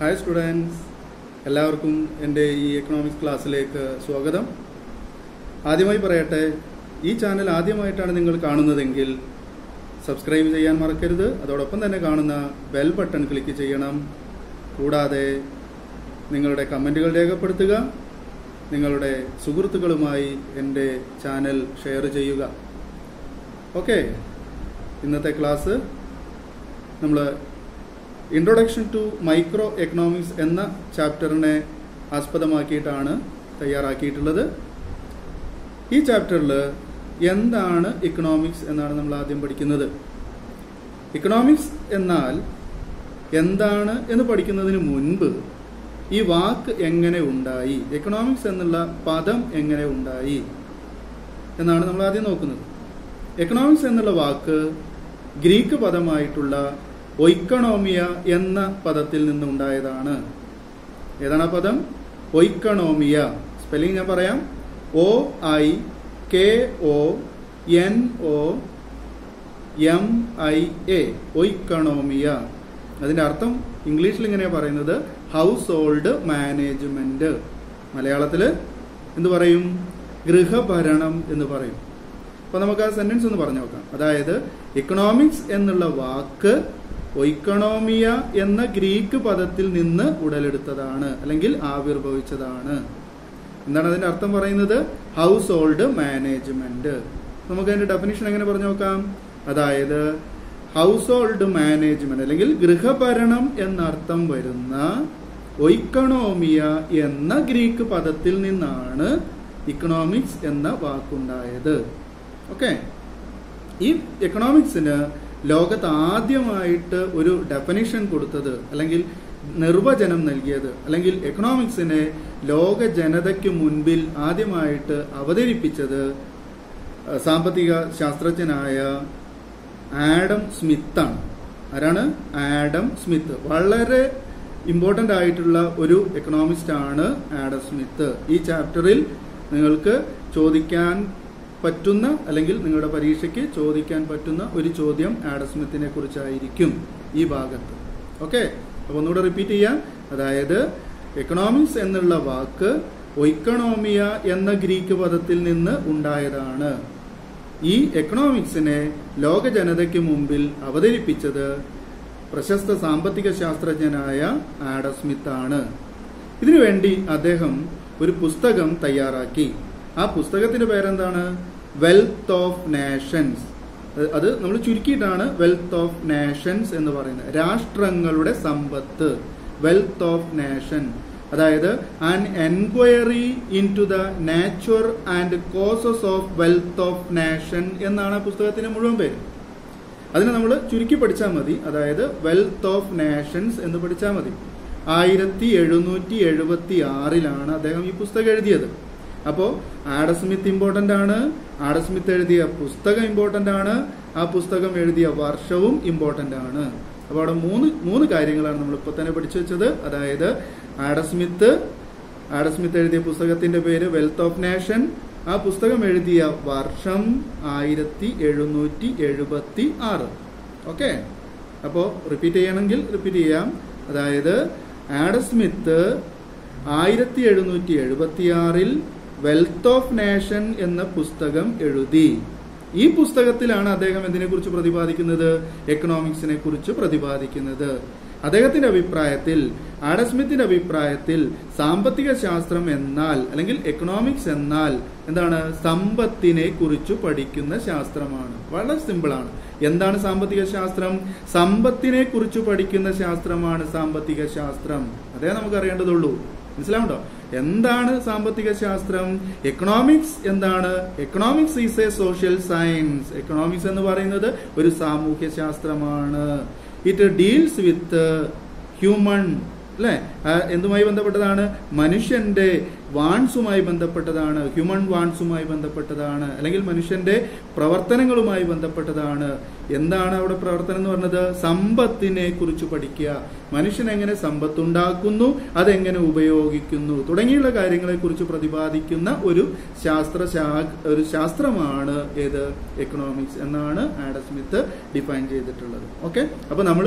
hi students എല്ലാവർക്കും എൻ്റെ ഈ എക്കണോമിക്സ് ക്ലാസ്സിലേക്ക് സ്വാഗതം ആദ്യമായി പറയട്ടെ ഈ ചാനൽ ആദ്യമായിട്ടാണ് നിങ്ങൾ കാണുന്നതെങ്കിൽ സബ്സ്ക്രൈബ് ചെയ്യാൻ മറക്കരുത് അതോടൊപ്പം തന്നെ കാണുന്ന ബെൽ ബട്ടൺ ക്ലിക്ക് ചെയ്യണം കൂടാതെ നിങ്ങളുടെ കമൻറ്റുകൾ രേഖപ്പെടുത്തുക നിങ്ങളുടെ സുഹൃത്തുക്കളുമായി എൻ്റെ ചാനൽ ഷെയർ ചെയ്യുക ഓക്കെ ഇന്നത്തെ ക്ലാസ് നമ്മൾ ഇൻട്രൊഡക്ഷൻ ടു മൈക്രോ എക്കണോമിക്സ് എന്ന ചാപ്റ്ററിനെ ആസ്പദമാക്കിയിട്ടാണ് തയ്യാറാക്കിയിട്ടുള്ളത് ഈ ചാപ്റ്ററിൽ എന്താണ് ഇക്കണോമിക്സ് എന്നാണ് നമ്മൾ ആദ്യം പഠിക്കുന്നത് ഇക്കണോമിക്സ് എന്നാൽ എന്താണ് എന്ന് പഠിക്കുന്നതിന് മുൻപ് ഈ വാക്ക് എങ്ങനെ ഉണ്ടായി എക്കണോമിക്സ് എന്നുള്ള പദം എങ്ങനെ ഉണ്ടായി എന്നാണ് നമ്മൾ ആദ്യം നോക്കുന്നത് എക്കണോമിക്സ് എന്നുള്ള വാക്ക് ഗ്രീക്ക് പദമായിട്ടുള്ള ഒയ്ക്കണോമിയ എന്ന പദത്തിൽ നിന്നുണ്ടായതാണ് ഏതാണ് ആ പദം ഒയ്ക്കണോമിയ സ്പെല്ലിംഗ് ഞാൻ പറയാം O I K O N O M I A ഒയ്ക്കണോമിയ അതിന്റെ അർത്ഥം ഇംഗ്ലീഷിൽ ഇങ്ങനെയാ പറയുന്നത് ഹൗസ് ഹോൾഡ് മാനേജ്മെന്റ് മലയാളത്തില് എന്ത് പറയും ഗൃഹഭരണം എന്ന് പറയും അപ്പൊ നമുക്ക് ആ സെന്റൻസ് ഒന്ന് പറഞ്ഞു നോക്കാം അതായത് ഇക്കണോമിക്സ് എന്നുള്ള വാക്ക് ഒയ്ക്കണോമിയ എന്ന ഗ്രീക്ക് പദത്തിൽ നിന്ന് ഉടലെടുത്തതാണ് അല്ലെങ്കിൽ ആവിർഭവിച്ചതാണ് എന്താണ് അതിന്റെ അർത്ഥം പറയുന്നത് ഹൗസ് ഹോൾഡ് മാനേജ്മെന്റ് നമുക്ക് അതിന്റെ ഡെഫിനിഷൻ എങ്ങനെ പറഞ്ഞു നോക്കാം അതായത് ഹൗസ് ഹോൾഡ് മാനേജ്മെന്റ് അല്ലെങ്കിൽ ഗൃഹഭരണം എന്നർത്ഥം വരുന്ന ഒയ്ക്കണോമിയ എന്ന ഗ്രീക്ക് പദത്തിൽ നിന്നാണ് ഇക്കണോമിക്സ് എന്ന വാക്കുണ്ടായത് ഓക്കെ ഈ എക്കണോമിക്സിന് ലോകത്ത് ആദ്യമായിട്ട് ഒരു ഡെഫിനിഷൻ കൊടുത്തത് അല്ലെങ്കിൽ നിർവചനം നൽകിയത് അല്ലെങ്കിൽ എക്കണോമിക്സിനെ ലോക ജനതയ്ക്ക് മുൻപിൽ ആദ്യമായിട്ട് അവതരിപ്പിച്ചത് സാമ്പത്തിക ശാസ്ത്രജ്ഞനായ ആഡം സ്മിത്താണ് ആരാണ് ആഡം സ്മിത്ത് വളരെ ഇമ്പോർട്ടന്റ് ആയിട്ടുള്ള ഒരു എക്കണോമിസ്റ്റ് ആണ് ആഡം സ്മിത്ത് ഈ ചാപ്റ്ററിൽ നിങ്ങൾക്ക് ചോദിക്കാൻ പറ്റുന്ന അല്ലെങ്കിൽ നിങ്ങളുടെ പരീക്ഷയ്ക്ക് ചോദിക്കാൻ പറ്റുന്ന ഒരു ചോദ്യം ആഡം സ്മിത്തിനെ കുറിച്ചായിരിക്കും ഈ ഭാഗത്ത് ഓക്കെ അപ്പൊ ഒന്നുകൂടെ റിപ്പീറ്റ് ചെയ്യാം അതായത് എക്കണോമിക്സ് എന്നുള്ള വാക്ക് ഒയ്ക്കണോമിയ എന്ന ഗ്രീക്ക് പദത്തിൽ നിന്ന് ഉണ്ടായതാണ് ഈ എക്കണോമിക്സിനെ ലോക ജനതയ്ക്ക് മുമ്പിൽ അവതരിപ്പിച്ചത് പ്രശസ്ത സാമ്പത്തിക ശാസ്ത്രജ്ഞനായ ആഡം സ്മിത്ത് ആണ് ഇതിനുവേണ്ടി അദ്ദേഹം ഒരു പുസ്തകം തയ്യാറാക്കി ആ പുസ്തകത്തിന്റെ പേരെന്താണ് വെൽത്ത് ഓഫ് നാഷൻസ് അത് നമ്മൾ ചുരുക്കിയിട്ടാണ് വെൽത്ത് ഓഫ് നാഷൻസ് എന്ന് പറയുന്നത് രാഷ്ട്രങ്ങളുടെ സമ്പത്ത് വെൽത്ത് ഓഫ് നാഷൻ അതായത് an enquiry into the nature and causes of wealth of nation എന്നാണ് ആ പുസ്തകത്തിന്റെ മുഴുവൻ പേര് അതിനെ നമ്മൾ ചുരുക്കി പഠിച്ചാൽ മതി അതായത് വെൽത്ത് ഓഫ് നാഷൻസ് എന്ന് പഠിച്ചാൽ മതി ആയിരത്തി എഴുന്നൂറ്റി എഴുപത്തി ആറിലാണ് അദ്ദേഹം ഈ പുസ്തകം എഴുതിയത് അപ്പോ ആഡസ്മിത്ത് ഇമ്പോർട്ടന്റ് ആണ് ആഡസ്മിത്ത് എഴുതിയ പുസ്തകം ഇമ്പോർട്ടന്റ് ആണ് ആ പുസ്തകം എഴുതിയ വർഷവും ഇമ്പോർട്ടന്റ് ആണ് അപ്പൊ അവിടെ മൂന്ന് മൂന്ന് കാര്യങ്ങളാണ് നമ്മൾ ഇപ്പൊ തന്നെ പഠിച്ചു വെച്ചത് അതായത് ആഡസ്മിത്ത് ആഡസ്മിത്ത് എഴുതിയ പുസ്തകത്തിന്റെ പേര് വെൽത്ത് ഓഫ് നാഷൻ ആ പുസ്തകം എഴുതിയ വർഷം ആയിരത്തി എഴുന്നൂറ്റി എഴുപത്തി ആറ് ഓക്കെ അപ്പോ റിപ്പീറ്റ് ചെയ്യണമെങ്കിൽ റിപ്പീറ്റ് ചെയ്യാം അതായത് ആഡസ്മിത്ത് ആയിരത്തി എഴുന്നൂറ്റി എഴുപത്തി ആറിൽ വെൽത്ത് ഓഫ് നാഷൻ എന്ന പുസ്തകം എഴുതി ഈ പുസ്തകത്തിലാണ് അദ്ദേഹം എന്തിനെ കുറിച്ച് പ്രതിപാദിക്കുന്നത് എക്കണോമിക്സിനെ കുറിച്ച് പ്രതിപാദിക്കുന്നത് അദ്ദേഹത്തിന്റെ അഭിപ്രായത്തിൽ ആഡസ്മിത്തിന്റെ അഭിപ്രായത്തിൽ സാമ്പത്തിക ശാസ്ത്രം എന്നാൽ അല്ലെങ്കിൽ എക്കണോമിക്സ് എന്നാൽ എന്താണ് സമ്പത്തിനെ കുറിച്ച് പഠിക്കുന്ന ശാസ്ത്രമാണ് വളരെ സിമ്പിൾ ആണ് എന്താണ് സാമ്പത്തിക ശാസ്ത്രം സമ്പത്തിനെ കുറിച്ച് പഠിക്കുന്ന ശാസ്ത്രമാണ് സാമ്പത്തിക ശാസ്ത്രം അതേ നമുക്ക് അറിയേണ്ടതുള്ളൂ മനസ്സിലാവുണ്ടോ എന്താണ് സാമ്പത്തിക ശാസ്ത്രം എക്കണോമിക്സ് എന്താണ് economics is a social science economics എന്ന് പറയുന്നത് ഒരു സാമൂഹ്യ ശാസ്ത്രമാണ് ഇറ്റ് ഡീൽസ് വിത്ത് ഹ്യൂമൺ അല്ലെ എന്തുമായി ബന്ധപ്പെട്ടതാണ് മനുഷ്യന്റെ വാൺസുമായി ബന്ധപ്പെട്ടതാണ് ഹ്യൂമൻ വാൺസുമായി ബന്ധപ്പെട്ടതാണ് അല്ലെങ്കിൽ മനുഷ്യന്റെ പ്രവർത്തനങ്ങളുമായി ബന്ധപ്പെട്ടതാണ് എന്താണ് അവിടെ പ്രവർത്തനം എന്ന് പറഞ്ഞത് സമ്പത്തിനെ കുറിച്ച് പഠിക്കുക മനുഷ്യൻ എങ്ങനെ സമ്പത്ത് ഉണ്ടാക്കുന്നു അതെങ്ങനെ ഉപയോഗിക്കുന്നു തുടങ്ങിയുള്ള കാര്യങ്ങളെ കുറിച്ച് പ്രതിപാദിക്കുന്ന ഒരു ശാസ്ത്ര ശാഖ ഒരു ശാസ്ത്രമാണ് ഏത് എക്കണോമിക്സ് എന്നാണ് ആഡം സ്മിത്ത് ഡിഫൈൻ ചെയ്തിട്ടുള്ളത് ഓക്കെ അപ്പൊ നമ്മൾ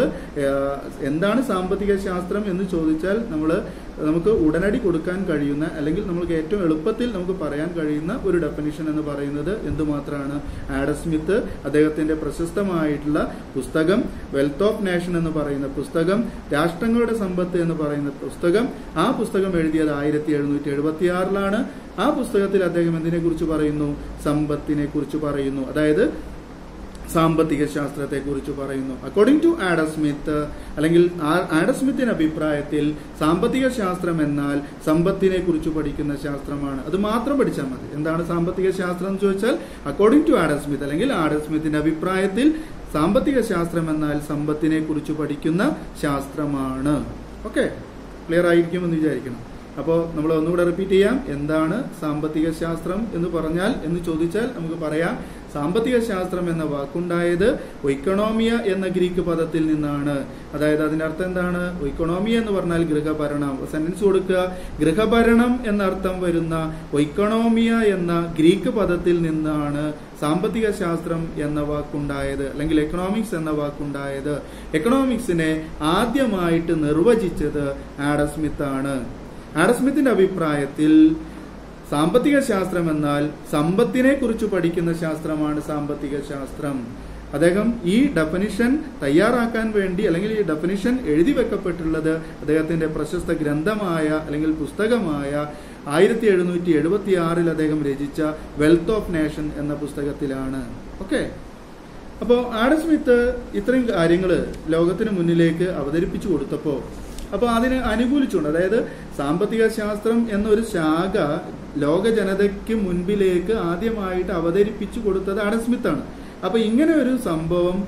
എന്താണ് സാമ്പത്തിക ശാസ്ത്രം എന്ന് ചോദിച്ചാൽ നമ്മൾ നമുക്ക് ഉടനടി കൊടുക്കാൻ കഴിയുന്ന അല്ലെങ്കിൽ നമുക്ക് ഏറ്റവും എളുപ്പത്തിൽ നമുക്ക് പറയാൻ കഴിയുന്ന ഒരു ഡെഫിനിഷൻ എന്ന് പറയുന്നത് എന്തുമാത്രമാണ് ആഡം സ്മിത്ത് അദ്ദേഹത്തിന്റെ പ്രശസ്തമായിട്ടുള്ള പുസ്തകം വെൽത്ത് ഓഫ് നേഷൻ എന്ന് പറയുന്ന പുസ്തകം രാഷ്ട്രങ്ങളുടെ സമ്പത്ത് എന്ന് പറയുന്ന പുസ്തകം ആ പുസ്തകം എഴുതിയത് ആയിരത്തി എഴുന്നൂറ്റി എഴുപത്തി ആറിലാണ് ആ പുസ്തകത്തിൽ അദ്ദേഹം എന്തിനെ കുറിച്ച് പറയുന്നു സമ്പത്തിനെ കുറിച്ച് പറയുന്നു അതായത് സാമ്പത്തിക ശാസ്ത്രത്തെ കുറിച്ച് പറയുന്നു അക്കോർഡിംഗ് ടു ആഡം സ്മിത്ത് അല്ലെങ്കിൽ ആഡം സ്മിത്തിന്റെ അഭിപ്രായത്തിൽ സാമ്പത്തിക ശാസ്ത്രം എന്നാൽ സമ്പത്തിനെ കുറിച്ച് പഠിക്കുന്ന ശാസ്ത്രമാണ് അത് മാത്രം പഠിച്ചാൽ മതി എന്താണ് സാമ്പത്തിക ശാസ്ത്രം എന്ന് ചോദിച്ചാൽ അക്കോർഡിംഗ് ടു ആഡം സ്മിത്ത് അല്ലെങ്കിൽ ആഡം സ്മിത്തിന്റെ അഭിപ്രായത്തിൽ സാമ്പത്തിക ശാസ്ത്രം എന്നാൽ സമ്പത്തിനെ കുറിച്ച് പഠിക്കുന്ന ശാസ്ത്രമാണ് ഓക്കെ ക്ലിയർ ആയിരിക്കുമെന്ന് വിചാരിക്കണം അപ്പോൾ നമ്മൾ ഒന്നുകൂടെ റിപ്പീറ്റ് ചെയ്യാം എന്താണ് സാമ്പത്തിക ശാസ്ത്രം എന്ന് പറഞ്ഞാൽ എന്ന് ചോദിച്ചാൽ നമുക്ക് പറയാം സാമ്പത്തിക ശാസ്ത്രം എന്ന വാക്കുണ്ടായത് ഒയ്ക്കണോമിയ എന്ന ഗ്രീക്ക് പദത്തിൽ നിന്നാണ് അതായത് അതിന്റെ അർത്ഥം എന്താണ് ഒയ്ക്കണോമിയ എന്ന് പറഞ്ഞാൽ ഗൃഹഭരണം സെന്റൻസ് കൊടുക്കുക ഗൃഹഭരണം എന്നർത്ഥം വരുന്ന ഒയ്ക്കണോമിയ എന്ന ഗ്രീക്ക് പദത്തിൽ നിന്നാണ് സാമ്പത്തിക ശാസ്ത്രം എന്ന വാക്കുണ്ടായത് അല്ലെങ്കിൽ എക്കണോമിക്സ് എന്ന വാക്കുണ്ടായത് എക്കണോമിക്സിനെ ആദ്യമായിട്ട് നിർവചിച്ചത് ആഡം സ്മിത്ത് ആണ് ആഡം സ്മിത്തിന്റെ അഭിപ്രായത്തിൽ സാമ്പത്തിക ശാസ്ത്രം എന്നാൽ സമ്പത്തിനെ കുറിച്ച് പഠിക്കുന്ന ശാസ്ത്രമാണ് സാമ്പത്തിക ശാസ്ത്രം അദ്ദേഹം ഈ ഡെഫിനിഷൻ തയ്യാറാക്കാൻ വേണ്ടി അല്ലെങ്കിൽ ഈ ഡെഫിനിഷൻ എഴുതി വെക്കപ്പെട്ടുള്ളത് അദ്ദേഹത്തിന്റെ പ്രശസ്ത ഗ്രന്ഥമായ അല്ലെങ്കിൽ പുസ്തകമായ ആയിരത്തി എഴുന്നൂറ്റി എഴുപത്തി ആറിൽ അദ്ദേഹം രചിച്ച വെൽത്ത് ഓഫ് നേഷൻ എന്ന പുസ്തകത്തിലാണ് ഓക്കെ അപ്പോൾ ആഡം സ്മിത്ത് ഇത്രയും കാര്യങ്ങൾ ലോകത്തിന് മുന്നിലേക്ക് അവതരിപ്പിച്ചു കൊടുത്തപ്പോൾ അപ്പോൾ അതിന് അനുകൂലിച്ചുകൊണ്ട് അതായത് സാമ്പത്തിക ശാസ്ത്രം എന്നൊരു ശാഖ ലോക ജനതയ്ക്ക് മുൻപിലേക്ക് ആദ്യമായിട്ട് അവതരിപ്പിച്ചു കൊടുത്തത് ആഡം സ്മിത്താണ് അപ്പൊ ഇങ്ങനെ ഒരു സംഭവം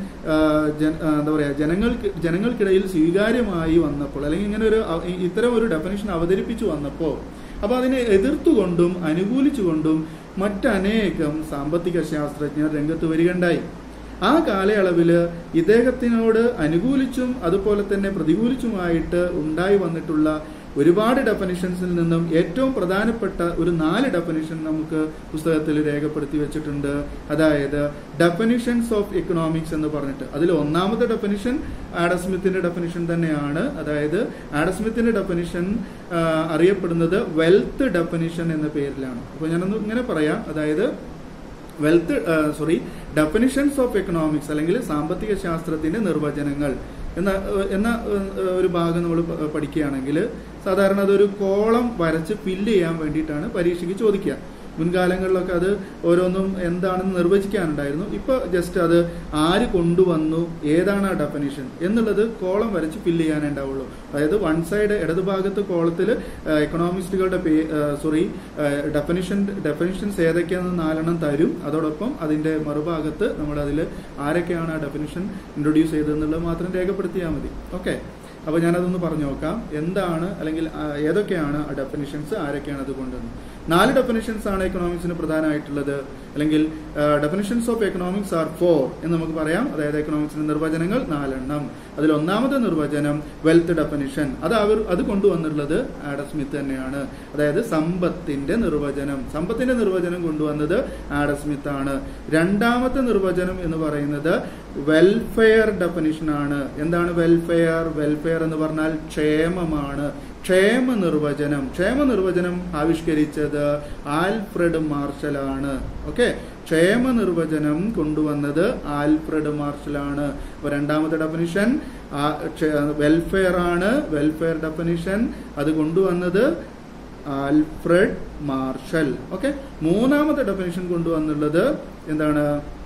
എന്താ പറയാ ജനങ്ങൾക്ക് ജനങ്ങൾക്കിടയിൽ സ്വീകാര്യമായി വന്നപ്പോൾ അല്ലെങ്കിൽ ഇങ്ങനെ ഒരു ഇത്തരം ഒരു ഡെഫിനിഷൻ അവതരിപ്പിച്ചു വന്നപ്പോൾ അപ്പൊ അതിനെ എതിർത്തുകൊണ്ടും അനുകൂലിച്ചുകൊണ്ടും മറ്റനേകം സാമ്പത്തിക ശാസ്ത്രജ്ഞർ രംഗത്ത് വരികയുണ്ടായി ആ കാലയളവിൽ ഇദ്ദേഹത്തിനോട് അനുകൂലിച്ചും അതുപോലെ തന്നെ പ്രതികൂലിച്ചുമായിട്ട് ഉണ്ടായി വന്നിട്ടുള്ള ഒരുപാട് ഡെഫിനിഷൻസിൽ നിന്നും ഏറ്റവും പ്രധാനപ്പെട്ട ഒരു നാല് ഡെഫിനിഷൻ നമുക്ക് പുസ്തകത്തിൽ രേഖപ്പെടുത്തി വെച്ചിട്ടുണ്ട് അതായത് ഡെഫിനിഷൻസ് ഓഫ് എക്കണോമിക്സ് എന്ന് പറഞ്ഞിട്ട് അതിൽ ഒന്നാമത്തെ ഡെഫിനിഷൻ ആഡസ്മിത്തിന്റെ ഡെഫിനിഷൻ തന്നെയാണ് അതായത് ആഡസ്മിത്തിന്റെ ഡെഫിനിഷൻ അറിയപ്പെടുന്നത് വെൽത്ത് ഡെഫിനിഷൻ എന്ന പേരിലാണ് അപ്പോൾ ഞാനൊന്ന് ഇങ്ങനെ പറയാം അതായത് wealth sorry definitions of economics അല്ലെങ്കിൽ സാമ്പത്തിക ശാസ്ത്രത്തിന്റെ നിർവചനങ്ങൾ എന്ന എന്ന ഒരു ഭാഗം നമ്മൾ പഠിക്കുകയാണെങ്കിൽ സാധാരണ അതൊരു കോളം വരച്ച് ഫില്ല് ചെയ്യാൻ വേണ്ടിയിട്ടാണ് പരീക്ഷയ്ക്ക് ചോദിക്കുക മുൻകാലങ്ങളിലൊക്കെ അത് ഓരോന്നും എന്താണെന്ന് നിർവചിക്കാനുണ്ടായിരുന്നു ഇപ്പൊ ജസ്റ്റ് അത് ആര് കൊണ്ടുവന്നു ഏതാണ് ആ ഡെഫിനിഷൻ എന്നുള്ളത് കോളം വരച്ച് ഫില്ല് ചെയ്യാനേ ഉണ്ടാവുള്ളൂ അതായത് വൺ സൈഡ് ഇടതുഭാഗത്ത് കോളത്തിൽ എക്കണോമിസ്റ്റുകളുടെ പേ സോറി ഡെഫിനിഷൻ ഡെഫിനിഷൻസ് ഏതൊക്കെയാണെന്ന് നാലെണ്ണം തരും അതോടൊപ്പം അതിന്റെ മറുഭാഗത്ത് നമ്മൾ അതിൽ ആരൊക്കെയാണ് ആ ഡെഫിനിഷൻ ഇൻട്രൊഡ്യൂസ് ചെയ്തതെന്നുള്ളത് മാത്രം രേഖപ്പെടുത്തിയാൽ മതി ഓക്കെ അപ്പോൾ ഞാനതൊന്ന് പറഞ്ഞു നോക്കാം എന്താണ് അല്ലെങ്കിൽ ഏതൊക്കെയാണ് ആ ഡെഫിനിഷൻസ് ആരൊക്കെയാണ് അത് കൊണ്ടുവന്നത് നാല് ഡെഫിനിഷൻസ് ആണ് എക്കണോമിക്സിന് പ്രധാനമായിട്ടുള്ളത് അല്ലെങ്കിൽ definitions of economics are four എന്ന് നമുക്ക് പറയാം അതായത് എക്കണോമിക്സിന്റെ നിർവചനങ്ങൾ നാലെണ്ണം അതിൽ ഒന്നാമത്തെ നിർവചനം വെൽത്ത് ഡെഫിനിഷൻ അത് അവർ അത് കൊണ്ടുവന്നിട്ടുള്ളത് ആഡം സ്മിത്ത് തന്നെയാണ് അതായത് സമ്പത്തിന്റെ നിർവചനം സമ്പത്തിന്റെ നിർവചനം കൊണ്ടുവന്നത് ആഡം സ്മിത്ത് ആണ് രണ്ടാമത്തെ നിർവചനം എന്ന് പറയുന്നത് വെൽഫെയർ ഡെഫിനിഷൻ ആണ് എന്താണ് വെൽഫെയർ വെൽഫെയർ എന്ന് പറഞ്ഞാൽ ക്ഷേമമാണ് ക്ഷേമ നിർവചനം ക്ഷേമ നിർവചനം ആവിഷ്കരിച്ചത് ആൽഫ്രഡ് മാർഷൽ ആണ് ഓക്കെ ക്ഷേമ നിർവചനം കൊണ്ടുവന്നത് ആൽഫ്രഡ് മാർഷൽ ആണ് അപ്പൊ രണ്ടാമത്തെ ഡെഫിനിഷൻ വെൽഫെയർ ആണ് വെൽഫെയർ ഡെഫിനിഷൻ അത് കൊണ്ടുവന്നത് ആൽഫ്രഡ് മാർഷൽ ഓക്കെ മൂന്നാമത്തെ ഡെഫിനിഷൻ കൊണ്ടുവന്നുള്ളത് എന്താണ്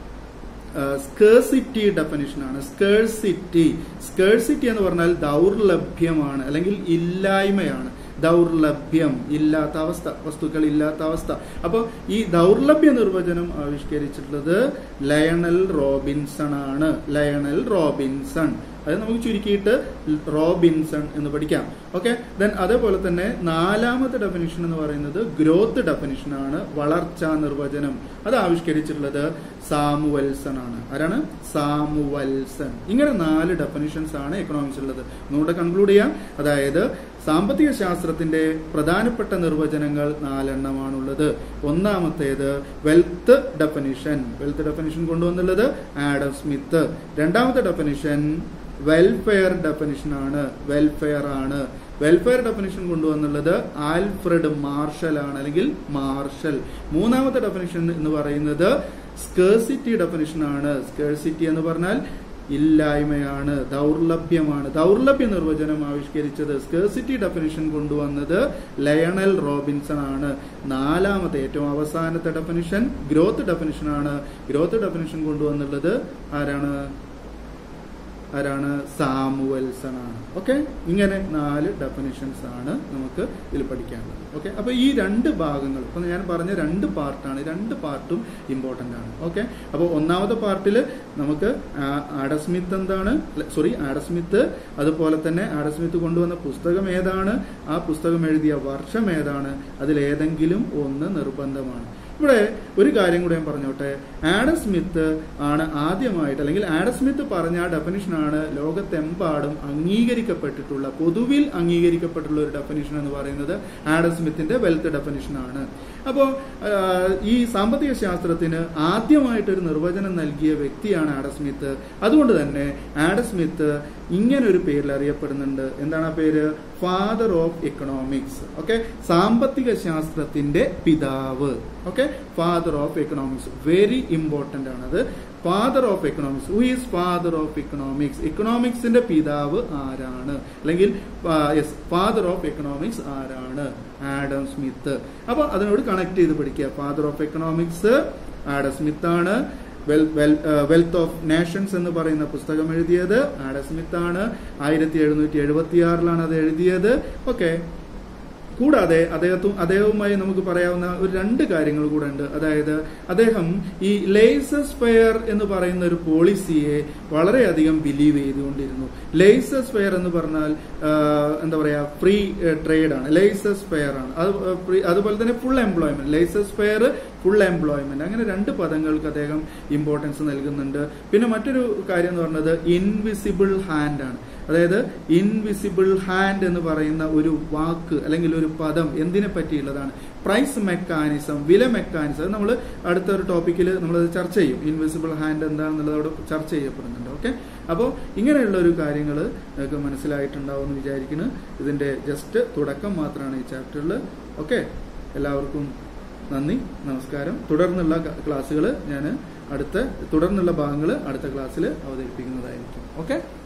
സ്കേഴ്സിറ്റി ഡെഫിനിഷനാണ് സ്കേഴ്സിറ്റി സ്കേഴ്സിറ്റി എന്ന് പറഞ്ഞാൽ ദൗർലഭ്യമാണ് അല്ലെങ്കിൽ ഇല്ലായ്മയാണ് ദൗർലഭ്യം ഇല്ലാത്ത അവസ്ഥ വസ്തുക്കൾ ഇല്ലാത്ത അവസ്ഥ അപ്പോൾ ഈ ദൗർലഭ്യ നിർവചനം ആവിഷ്കരിച്ചിട്ടുള്ളത് ലയണൽ റോബിൻസൺ ആണ് ലയണൽ റോബിൻസൺ അത് നമുക്ക് ചുരുക്കിയിട്ട് റോബിൻസൺ എന്ന് പഠിക്കാം ഓക്കെ ദെൻ അതേപോലെ തന്നെ നാലാമത്തെ ഡെഫിനിഷൻ എന്ന് പറയുന്നത് ഗ്രോത്ത് ഡെഫിനിഷൻ ആണ് വളർച്ചാ നിർവചനം അത് ആവിഷ്കരിച്ചിട്ടുള്ളത് സാമുവൽസൺ ആണ് ആരാണ് സാമുവൽസൺ ഇങ്ങനെ നാല് ഡെഫിനിഷൻസ് ആണ് എക്കണോമിക്സ് ഉള്ളത് ഒന്നുകൂടെ കൺക്ലൂഡ് ചെയ്യാം അതായത് സാമ്പത്തിക ശാസ്ത്രത്തിന്റെ പ്രധാനപ്പെട്ട നിർവചനങ്ങൾ നാലെണ്ണമാണുള്ളത് ഒന്നാമത്തേത് വെൽത്ത് ഡെഫിനിഷൻ വെൽത്ത് ഡെഫിനിഷൻ കൊണ്ടുവന്നുള്ളത് ആഡം സ്മിത്ത് രണ്ടാമത്തെ ഡെഫിനിഷൻ വെൽഫെയർ ഡെഫിനിഷൻ ആണ് വെൽഫെയർ ആണ് വെൽഫെയർ ഡെഫിനിഷൻ കൊണ്ടുവന്നുള്ളത് ആൽഫ്രഡ് മാർഷൽ ആണ് അല്ലെങ്കിൽ മാർഷൽ മൂന്നാമത്തെ ഡെഫിനിഷൻ എന്ന് പറയുന്നത് സ്കേഴ്സിറ്റി ഡെഫിനിഷൻ ആണ് സ്കേഴ്സിറ്റി എന്ന് പറഞ്ഞാൽ ഇല്ലായ്മയാണ് ദൗർലഭ്യമാണ് ദൗർലഭ്യ നിർവചനം ആവിഷ്കരിച്ചത് സ്കേഴ്സിറ്റി ഡെഫിനിഷൻ കൊണ്ടുവന്നത് ലയണൽ റോബിൻസൺ ആണ് നാലാമത്തെ ഏറ്റവും അവസാനത്തെ ഡെഫിനിഷൻ ഗ്രോത്ത് ഡെഫിനിഷൻ ആണ് ഗ്രോത്ത് ഡെഫിനിഷൻ കൊണ്ടുവന്നുള്ളത് ആരാണ് ആരാണ് സാമുവൽസൺ ആണ് ഓക്കെ ഇങ്ങനെ നാല് ഡെഫിനിഷൻസ് ആണ് നമുക്ക് ഇതിൽ പഠിക്കാനുള്ളത് ഓക്കെ അപ്പൊ ഈ രണ്ട് ഭാഗങ്ങൾ ഇപ്പൊ ഞാൻ പറഞ്ഞ രണ്ട് പാർട്ടാണ് രണ്ട് പാർട്ടും ഇമ്പോർട്ടന്റ് ആണ് ഓക്കെ അപ്പോൾ ഒന്നാമത്തെ പാർട്ടിൽ നമുക്ക് ആ- ആഡസ്മിത്ത് എന്താണ് സോറി ആഡസ്മിത്ത് അതുപോലെ തന്നെ ആഡസ്മിത്ത് കൊണ്ടുവന്ന പുസ്തകം ഏതാണ് ആ പുസ്തകം എഴുതിയ വർഷം ഏതാണ് അതിലേതെങ്കിലും ഒന്ന് നിർബന്ധമാണ് ഇവിടെ ഒരു കാര്യം കൂടെ ഞാൻ പറഞ്ഞോട്ടെ ആഡം സ്മിത്ത് ആണ് ആദ്യമായിട്ട് അല്ലെങ്കിൽ ആഡം സ്മിത്ത് പറഞ്ഞ ആ ഡെഫിനിഷനാണ് ലോകത്തെമ്പാടും അംഗീകരിക്കപ്പെട്ടിട്ടുള്ള പൊതുവിൽ അംഗീകരിക്കപ്പെട്ടുള്ള ഒരു ഡെഫിനിഷൻ എന്ന് പറയുന്നത് ആഡം സ്മിത്തിന്റെ വെൽത്ത് ഡെഫിനിഷൻ ആണ് അപ്പോൾ ഈ സാമ്പത്തിക ശാസ്ത്രത്തിന് ആദ്യമായിട്ട് ഒരു നിർവചനം നൽകിയ വ്യക്തിയാണ് ആഡം സ്മിത്ത് അതുകൊണ്ട് തന്നെ ആഡം സ്മിത്ത് ഇങ്ങനെ ഒരു പേരിൽ അറിയപ്പെടുന്നുണ്ട് എന്താണ് ആ പേര് ഫാദർ ഓഫ് എക്കണോമിക്സ് ഓക്കെ സാമ്പത്തിക ശാസ്ത്രത്തിന്റെ പിതാവ് okay father of economics very important ആണ് അത് father of economics who is father of economics എക്കണോമിക്സിന്റെ പിതാവ് ആരാണ് അല്ലെങ്കിൽ യെസ് ഫാദർ ഓഫ് എക്കണോമിക്സ് ആരാണ് ആഡം സ്മിത്ത് അപ്പൊ അതിനോട് കണക്ട് ചെയ്ത് പഠിക്കുക father of economics Adam Smith ആണ് വെൽത്ത് ഓഫ് നേഷൻസ് എന്ന് പറയുന്ന പുസ്തകം എഴുതിയത് ആഡം സ്മിത്ത് ആണ് ആയിരത്തി എഴുന്നൂറ്റി എഴുപത്തി ആറിലാണ് അത് എഴുതിയത് ഓക്കെ കൂടാതെ അദ്ദേഹത്തും അദ്ദേഹവുമായി നമുക്ക് പറയാവുന്ന ഒരു രണ്ട് കാര്യങ്ങൾ കൂടെ ഉണ്ട് അതായത് അദ്ദേഹം ഈ ലേസസ് ഫെയർ എന്ന് പറയുന്ന ഒരു പോളിസിയെ വളരെയധികം ബിലീവ് ചെയ്തുകൊണ്ടിരുന്നു ലേസസ് ഫെയർ എന്ന് പറഞ്ഞാൽ ആ, എന്താ പറയാ ഫ്രീ ട്രേഡ് ആണ് ലേസസ് ഫെയർ ആണ് അത് free- അതുപോലെ തന്നെ full employment laissez faire full employment അങ്ങനെ രണ്ട് പദങ്ങൾക്ക് അദ്ദേഹം ഇമ്പോർട്ടൻസ് നൽകുന്നുണ്ട് പിന്നെ മറ്റൊരു കാര്യം എന്ന് പറഞ്ഞത് ഇൻവിസിബിൾ ഹാൻഡ് ആണ് അതായത് ഇൻവിസിബിൾ ഹാൻഡ് എന്ന് പറയുന്ന ഒരു വാക്ക് അല്ലെങ്കിൽ ഒരു പദം എന്തിനെ പറ്റിയുള്ളതാണ് പ്രൈസ് മെക്കാനിസം വില മെക്കാനിസം നമ്മൾ അടുത്ത ഒരു ടോപ്പിക്കിൽ നമ്മളത് ചർച്ച ചെയ്യും ഇൻവിസിബിൾ ഹാൻഡ് എന്താണെന്നുള്ളത് അവിടെ ചർച്ച ചെയ്യപ്പെടുന്നുണ്ട് ഓക്കെ അപ്പോൾ ഇങ്ങനെയുള്ള ഒരു കാര്യങ്ങൾ നിങ്ങൾക്ക് മനസ്സിലായിട്ടുണ്ടാവും എന്ന് വിചാരിക്കുന്നു ഇതിന്റെ ജസ്റ്റ് തുടക്കം മാത്രമാണ് ഈ ചാപ്റ്ററിൽ ഓക്കെ എല്ലാവർക്കും നന്ദി നമസ്കാരം തുടർന്നുള്ള ക്ലാസ്സുകൾ ഞാൻ അടുത്ത തുടർന്നുള്ള ഭാഗങ്ങൾ അടുത്ത ക്ലാസ്സിൽ അവതരിപ്പിക്കുന്നതായിരിക്കും ഓക്കെ